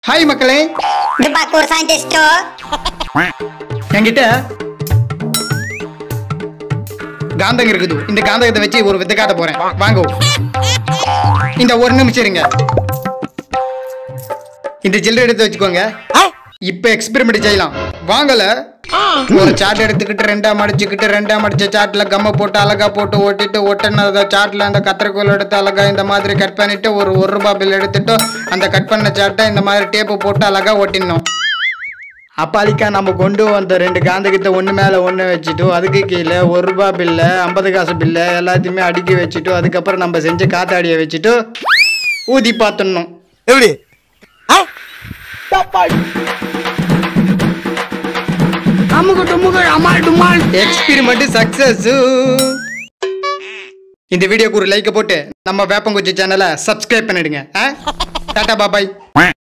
hi மக்களே இது பார்க்க ஒரு சயின்டிஸ்டோ என்கிட்ட காந்தகம் இருக்குது இந்த காந்தகத்தை வச்சு ஒரு வித்தை காட்ட போறேன் வாங்க இந்த ஒரு நிமிஷம் இருங்க இந்த சில்லறை எடுத்து வச்சுக்கோங்க இப்ப எக்ஸ்பெரிமெண்ட் செய்யலாம் வாங்கல ஒரு சார்ட் எடுத்துக்கிட்டு ரெண்டா மடிச்சுக்கிட்டு ரெண்டா மடிச்ச சார்ட்ல கம்ம போட்டு அழகா போட்டு ஓட்டிட்டு ஒட்டின சார்ட்ல அந்த கத்திரிக்கோல் எடுத்து அழகா இந்த மாதிரி கட் பண்ணிட்டு ஒரு ஒரு ரூபாய் பில் எடுத்துட்டு அந்த கட் பண்ண சார்ட்டை இந்த மாதிரி டேப்பு போட்டு அழகா ஒட்டிடணும் அப்பாலிக்கா நம்ம கொண்டு வந்த ரெண்டு காந்தகத்தை ஒன்று மேலே ஒன்று வச்சுட்டு அதுக்கு கீழே ஒரு ரூபா பில்லை ஐம்பது காசு பில்லை எல்லாத்தையுமே அடுக்கி வச்சுட்டு அதுக்கப்புறம் நம்ம செஞ்ச காத்தாடியை வச்சுட்டு ஊதி பார்த்துடணும் எப்படி எக்ஸ்பெரிமெண்ட் சக்சஸ் இந்த வீடியோக்கு ஒரு லைக்கை போட்டு நம்ம வேப்பங்குச்சி சேனலை சப்ஸ்கிரைப் பண்ணிடுங்க டாடா பாபாய்